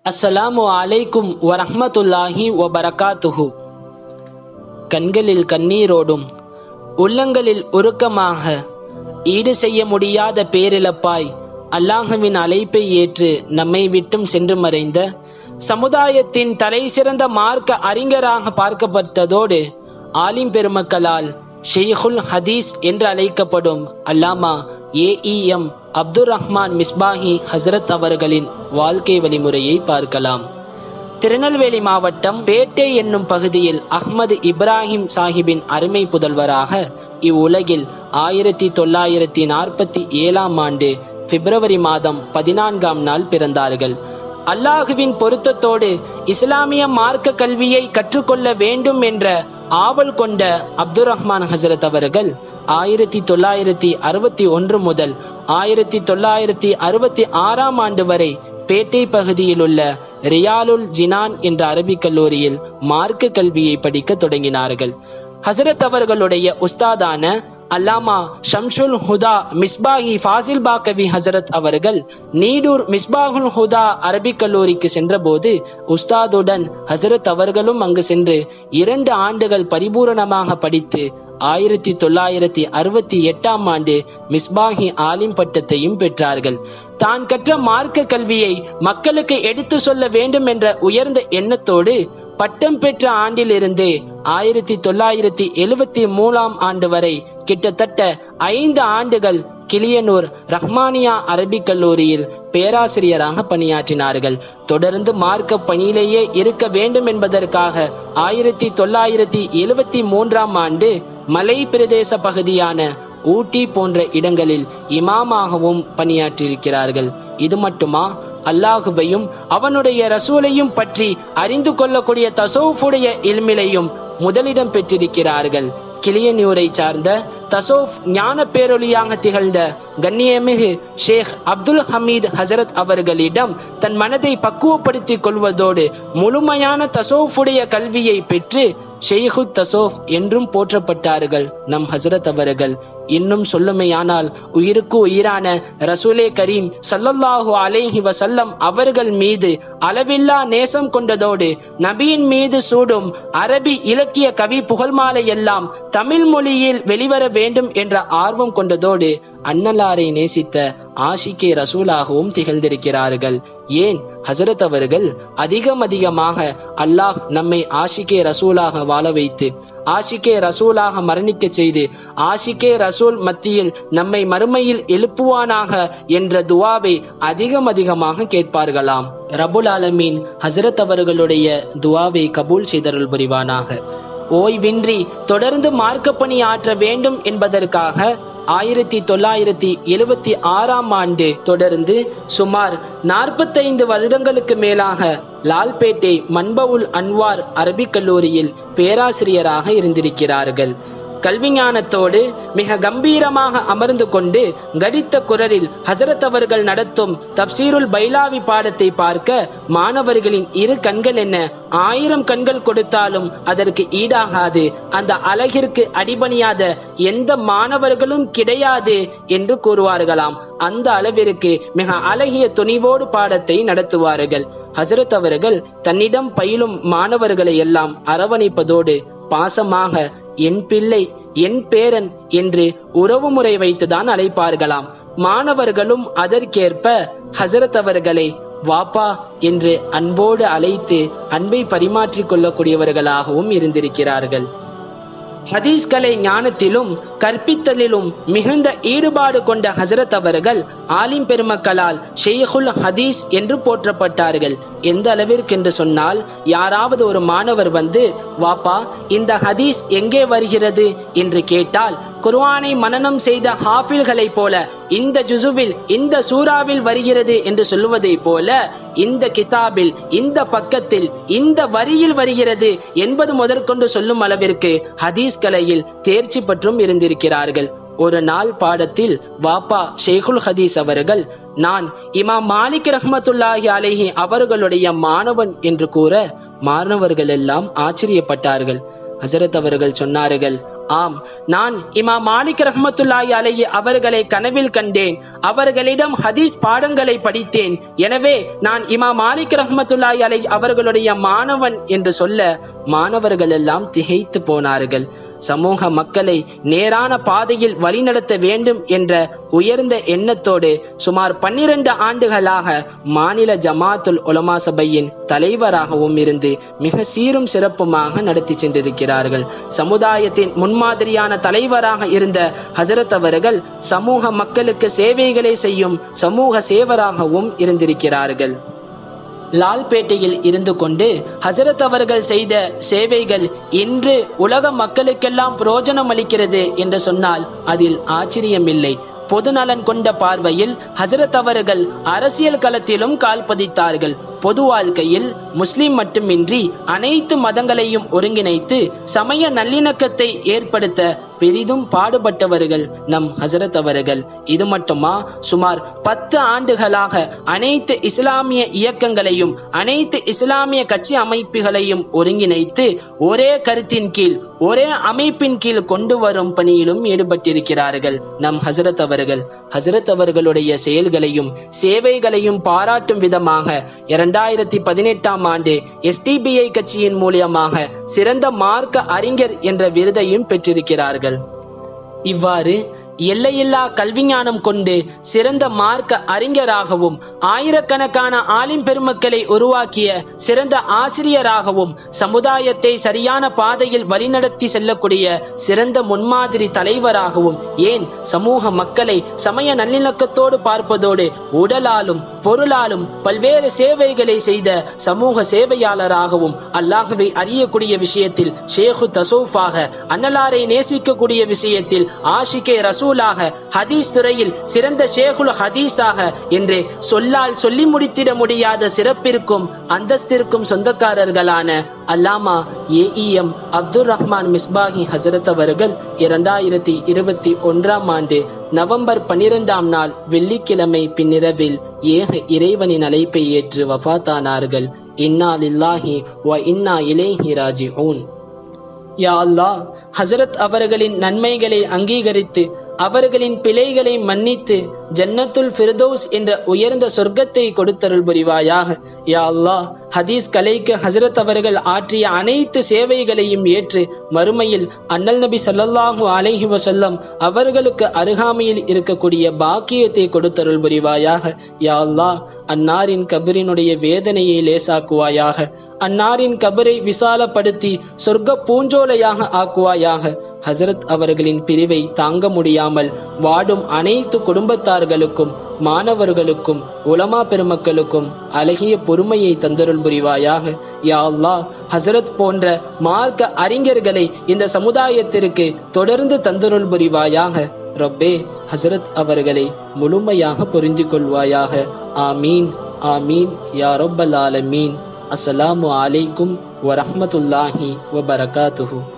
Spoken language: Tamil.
அஸ்ஸலாமு அலைக்கும் வரஹ்மத்துல்லாஹி வபரகாத்துஹு கண்களில் கண்ணீரோடும் உள்ளங்களில் உருக்கமாக ஈடு செய்ய முடியாத பேரிழப்பாய் அல்லாஹுவின் அழைப்பை ஏற்று நம்மை விட்டும் சென்று மறைந்த சமுதாயத்தின் தலை சிறந்த மார்க்க அறிஞராக பார்க்கப்பட்டதோடு ஆலிம் பெருமக்களால் ஷெய்குல் ஹதீஸ் என்று அழைக்கப்படும் அல்லாமா ஏஇஎம் அப்துர் ரஹ்மான் மிஸ்பாஹி ஹசரத் அவர்களின் வாழ்க்கை வழிமுறையை பார்க்கலாம் திருநெல்வேலி மாவட்டம் பேட்டை என்னும் பகுதியில் அஹ்மது இப்ராஹிம் சாஹிபின் அருமை புதல்வராக இவ்வுலகில் ஆயிரத்தி தொள்ளாயிரத்தி நாற்பத்தி ஏழாம் ஆண்டு பிப்ரவரி மாதம் பதினான்காம் நாள் பிறந்தார்கள் அல்லாஹுவின் பொருத்தத்தோடு இஸ்லாமிய மார்க்க கல்வியை கற்றுக்கொள்ள வேண்டும் என்ற ஆவல் கொண்ட அப்துர் ரஹ்மான் ஹசரத் அவர்கள் ஆயிரத்தி தொள்ளாயிரத்தி அறுபத்தி ஒன்று முதல் ஆயிரத்தி தொள்ளாயிரத்தி அறுபத்தி ஆறாம் ஆண்டு வரை பேட்டை பகுதியில் உள்ள ரியாலுல் ஜினான் என்ற அரபிக் கல்லூரியில் மார்க்க கல்வியை படிக்க தொடங்கினார்கள் ஹசரத் அவர்களுடைய உஸ்தாதான அல்லாமா ஷம்ஷுல் ஹுதா மிஸ்பாஹி ஃபாசில் பாக்கவி ஹசரத் அவர்கள் நீடூர் மிஸ்பாகுல் ஹுதா அரபிக் கல்லூரிக்கு சென்றபோது உஸ்தாதுடன் ஹசரத் அவர்களும் அங்கு சென்று இரண்டு ஆண்டுகள் பரிபூரணமாக படித்து ஆயிரத்தி தொள்ளாயிரத்தி அறுபத்தி எட்டாம் ஆண்டு மிஸ்பாஹி ஆலிம் பட்டத்தையும் பெற்றார்கள் தான் கற்ற மார்க்க கல்வியை மக்களுக்கு எடுத்து சொல்ல வேண்டும் என்ற உயர்ந்த எண்ணத்தோடு பட்டம் பெற்ற ஆண்டிலிருந்து ஆயிரத்தி தொள்ளாயிரத்தி எழுபத்தி மூணாம் ஆண்டு வரை கிட்டத்தட்ட ஐந்து ஆண்டுகள் கிளியனூர் ரஹ்மானியா அரபிக் கல்லூரியில் பேராசிரியராக பணியாற்றினார்கள் தொடர்ந்து மார்க்க பணியிலேயே இருக்க வேண்டும் என்பதற்காக ஆயிரத்தி தொள்ளாயிரத்தி எழுபத்தி மூன்றாம் ஆண்டு மலை பிரதேச பகுதியான ஊட்டி போன்ற இடங்களில் இமாமாகவும் பணியாற்றியிருக்கிறார்கள் இது மட்டுமா அல்லாஹுவையும் அவனுடைய ரசூலையும் பற்றி அறிந்து கொள்ளக்கூடிய தசோஃபுடைய இல்மிலையும் முதலிடம் பெற்றிருக்கிறார்கள் கிளியனூரை சார்ந்த தசோஃப் ஞான பேரொழியாக திகழ்ந்த கண்ணியமிகு ஷேக் அப்துல் ஹமீத் ஹசரத் அவர்களிடம் தன் மனதை பக்குவப்படுத்திக் கொள்வதோடு முழுமையான தசோஃபுடைய கல்வியை பெற்று ஷெய்ஹு தசோஃப் என்றும் போற்றப்பட்டார்கள் நம் ஹசரத் அவர்கள் இன்னும் சொல்லுமையானால் உயிருக்கு உயிரான ரசூலே கரீம் சல்லல்லாஹு அலைஹி வசல்லம் அவர்கள் மீது அளவில்லா நேசம் கொண்டதோடு நபியின் மீது சூடும் அரபி இலக்கிய கவி புகழ்மாலை எல்லாம் தமிழ் மொழியில் வெளிவர வேண்டும் என்ற ஆர்வம் கொண்டதோடு அன்னலாரை நேசித்த ஆஷிகே ரசூலாகவும் திகழ்ந்திருக்கிறார்கள் ஏன் ஹசரத் அவர்கள் அதிகம் அதிகமாக அல்லாஹ் நம்மை ஆஷிகே ரசூலாக வாழ வைத்து ஆஷிகே ரசூலாக மரணிக்க செய்து ஆஷிகே ரசூல் மத்தியில் நம்மை மறுமையில் எழுப்புவானாக என்ற துவாவை அதிகம் அதிகமாக கேட்பார்களாம் ரபுல் ஆலமீன் ஹசரத் அவர்களுடைய துவாவை கபூல் செய்தருள் புரிவானாக ஓய்வின்றி தொடர்ந்து மார்க்கப்பணி ஆற்ற வேண்டும் என்பதற்காக ஆயிரத்தி தொள்ளாயிரத்தி எழுபத்தி ஆறாம் ஆண்டு தொடர்ந்து சுமார் நாற்பத்தைந்து வருடங்களுக்கு மேலாக லால்பேட்டை மன்பவுல் அன்வார் அரபிக் கல்லூரியில் பேராசிரியராக இருந்திருக்கிறார்கள் கல்விஞானத்தோடு மிக கம்பீரமாக அமர்ந்து கொண்டு கடித்த குரலில் ஹசரத் அவர்கள் நடத்தும் தப்சீருல் பைலாவி பாடத்தை பார்க்க மாணவர்களின் இரு கண்கள் என்ன ஆயிரம் கண்கள் கொடுத்தாலும் அதற்கு ஈடாகாது அந்த அழகிற்கு அடிபணியாத எந்த மாணவர்களும் கிடையாது என்று கூறுவார்களாம் அந்த அளவிற்கு மிக அழகிய துணிவோடு பாடத்தை நடத்துவார்கள் ஹசரத் அவர்கள் தன்னிடம் பயிலும் மாணவர்களை எல்லாம் அரவணைப்பதோடு பாசமாக என் பிள்ளை என் பேரன் என்று உறவு முறை வைத்துதான் அழைப்பார்களாம் மாணவர்களும் அதற்கேற்ப ஹசரத் அவர்களை வாப்பா என்று அன்போடு அழைத்து அன்பை பரிமாற்றிக் கொள்ளக்கூடியவர்களாகவும் இருந்திருக்கிறார்கள் ஹதீஸ் கலை ஞானத்திலும் கற்பித்தலிலும் மிகுந்த ஈடுபாடு கொண்ட ஹசரத் அவர்கள் ஆலிம் பெருமக்களால் ஷெய்குல் ஹதீஸ் என்று போற்றப்பட்டார்கள் எந்த அளவிற்கு என்று சொன்னால் யாராவது ஒரு மாணவர் வந்து வாப்பா இந்த ஹதீஸ் எங்கே வருகிறது என்று கேட்டால் குர்ஆனை மனனம் செய்த ஹாஃபில்களைப் போல இந்த ஜுசுவில் இந்த சூறாவில் வருகிறது என்று சொல்லுவதை போல இந்த கிதாபில் இந்த பக்கத்தில் இந்த வரியில் வருகிறது என்பது முதற்கொண்டு சொல்லும் அளவிற்கு ஹதீஸ் கலையில் தேர்ச்சி பற்றும் இருந்திருக்கிறார்கள் ஒரு நாள் பாடத்தில் வாப்பா ஷேகுல் ஹதீஸ் அவர்கள் நான் இமாம் மாலிக் ரஹ்மத்துல்லாஹி அலைஹி அவர்களுடைய மாணவன் என்று கூற மாணவர்கள் எல்லாம் ஆச்சரியப்பட்டார்கள் ஹசரத் அவர்கள் சொன்னார்கள் ஆம் நான் இமா மாலிக் ரஹ்மத்துல்லாஹி அலைஹி அவர்களை கனவில் கண்டேன் அவர்களிடம் ஹதீஸ் பாடங்களை படித்தேன் எனவே நான் இமா மாலிக் ரஹ்மத்துல்லாஹி அலைஹி அவர்களுடைய மாணவன் என்று சொல்ல மாணவர்கள் எல்லாம் திகைத்து போனார்கள் சமூக மக்களை நேரான பாதையில் வழிநடத்த வேண்டும் என்ற உயர்ந்த எண்ணத்தோடு சுமார் பன்னிரண்டு ஆண்டுகளாக மாநில ஜமாத்துல் உலமா சபையின் தலைவராகவும் இருந்து மிக சீரும் சிறப்புமாக நடத்தி சென்றிருக்கிறார்கள் சமுதாயத்தின் முன்மாதிரியான தலைவராக இருந்த ஹசரத் அவர்கள் சமூக மக்களுக்கு சேவைகளை செய்யும் சமூக சேவராகவும் இருந்திருக்கிறார்கள் லால்பேட்டையில் இருந்து கொண்டு ஹசரத் அவர்கள் செய்த சேவைகள் இன்று உலக மக்களுக்கெல்லாம் புரோஜனம் அளிக்கிறது என்று சொன்னால் அதில் ஆச்சரியமில்லை பொதுநலன் கொண்ட பார்வையில் ஹசரத் அவர்கள் அரசியல் களத்திலும் கால் பதித்தார்கள் பொது வாழ்க்கையில் முஸ்லிம் மட்டுமின்றி அனைத்து மதங்களையும் ஒருங்கிணைத்து சமய நல்லிணக்கத்தை ஏற்படுத்த பெரிதும் பாடுபட்டவர்கள் நம் ஹசரத் அவர்கள் இது மட்டுமா சுமார் பத்து ஆண்டுகளாக அனைத்து இஸ்லாமிய இயக்கங்களையும் அனைத்து இஸ்லாமிய கட்சி அமைப்புகளையும் ஒருங்கிணைத்து ஒரே கருத்தின் கீழ் ஒரே அமைப்பின் கீழ் கொண்டு வரும் பணியிலும் ஈடுபட்டிருக்கிறார்கள் நம் ஹசரத் அவர்கள் ஹசரத் அவர்களுடைய செயல்களையும் சேவைகளையும் பாராட்டும் விதமாக இரண்டாயிரத்தி பதினெட்டாம் ஆண்டு எஸ்டிபிஐ கட்சியின் மூலியமாக சிறந்த மார்க்க அறிஞர் என்ற விருதையும் பெற்றிருக்கிறார்கள் இவ்வாறு எல்லையில்லா கல்விஞானம் கொண்டு சிறந்த மார்க்க அறிஞராகவும் ஆயிரக்கணக்கான ஆலிம் பெருமக்களை உருவாக்கிய சிறந்த ஆசிரியராகவும் சமுதாயத்தை சரியான பாதையில் வழிநடத்தி செல்லக்கூடிய சிறந்த முன்மாதிரி தலைவராகவும் ஏன் சமூக மக்களை சமய நல்லிணக்கத்தோடு பார்ப்பதோடு உடலாலும் பொருளாலும் பல்வேறு சேவைகளை செய்த சமூக சேவையாளராகவும் அல்லாஹுவை அறியக்கூடிய விஷயத்தில் ஷேகு தசோஃபாக அன்னலாரை நேசிக்கக்கூடிய விஷயத்தில் ஆஷிகே ரசூலாக ஹதீஸ் துறையில் சிறந்த ஷேகுல் ஹதீஸாக என்று சொல்லால் சொல்லி முடித்திட முடியாத சிறப்பிற்கும் அந்தஸ்திற்கும் சொந்தக்காரர்களான அல்லாமா ஏஇஎம் அப்துல் ரஹ்மான் மிஸ்பாஹி ஹசரத் அவர்கள் இரண்டாயிரத்தி இருபத்தி ஒன்றாம் ஆண்டு நவம்பர் பனிரெண்டாம் நாள் வெள்ளிக்கிழமை பின்னிரவில் ஏக இறைவனின் அழைப்பை ஏற்று வஃபாத்தானார்கள் இன்னா லில்லாஹி வ இன்னா இலேஹி ராஜிஊன் யா அல்லாஹ் ஹசரத் அவர்களின் நன்மைகளை அங்கீகரித்து அவர்களின் பிழைகளை மன்னித்து ஜன்னத்துல் ஃபிர்தௌஸ் என்ற உயர்ந்த சொர்க்கத்தை கொடுத்தருள் புரிவாயாக யா அல்லாஹ் ஹதீஸ் கலைக்கு ஹசரத் அவர்கள் ஆற்றிய அனைத்து சேவைகளையும் ஏற்று மறுமையில் அண்ணல் நபி ஸல்லல்லாஹு அலைஹி வஸல்லம் அவர்களுக்கு அருகாமையில் இருக்கக்கூடிய பாக்கியத்தை கொடுத்தருள் புரிவாயாக யா அல்லாஹ் அன்னாரின் கபரினுடைய வேதனையை லேசாக்குவாயாக அன்னாரின் கபரை விசாலப்படுத்தி சொர்க்க பூஞ்சோலையாக ஆக்குவாயாக ஹசரத் அவர்களின் பிரிவை தாங்க முடியாமல் வாடும் அனைத்து குடும்பத்தார்களுக்கும் மாணவர்களுக்கும் உலமா பெருமக்களுக்கும் அழகிய பொறுமையை தந்தருள் புரிவாயாக யா அல்லாஹ் ஹசரத் போன்ற மார்க்க அறிஞர்களை இந்த சமுதாயத்திற்கு தொடர்ந்து தந்தருள் புரிவாயாக ரப்பே ஹசரத் அவர்களை முழுமையாக புரிந்து கொள்வாயாக ஆமீன் ஆமீன் யா ரப்பல் ஆலமீன் அஸ்ஸலாமு அலைக்கும் வரஹ்மத்துல்லாஹி வபரகாத்துஹு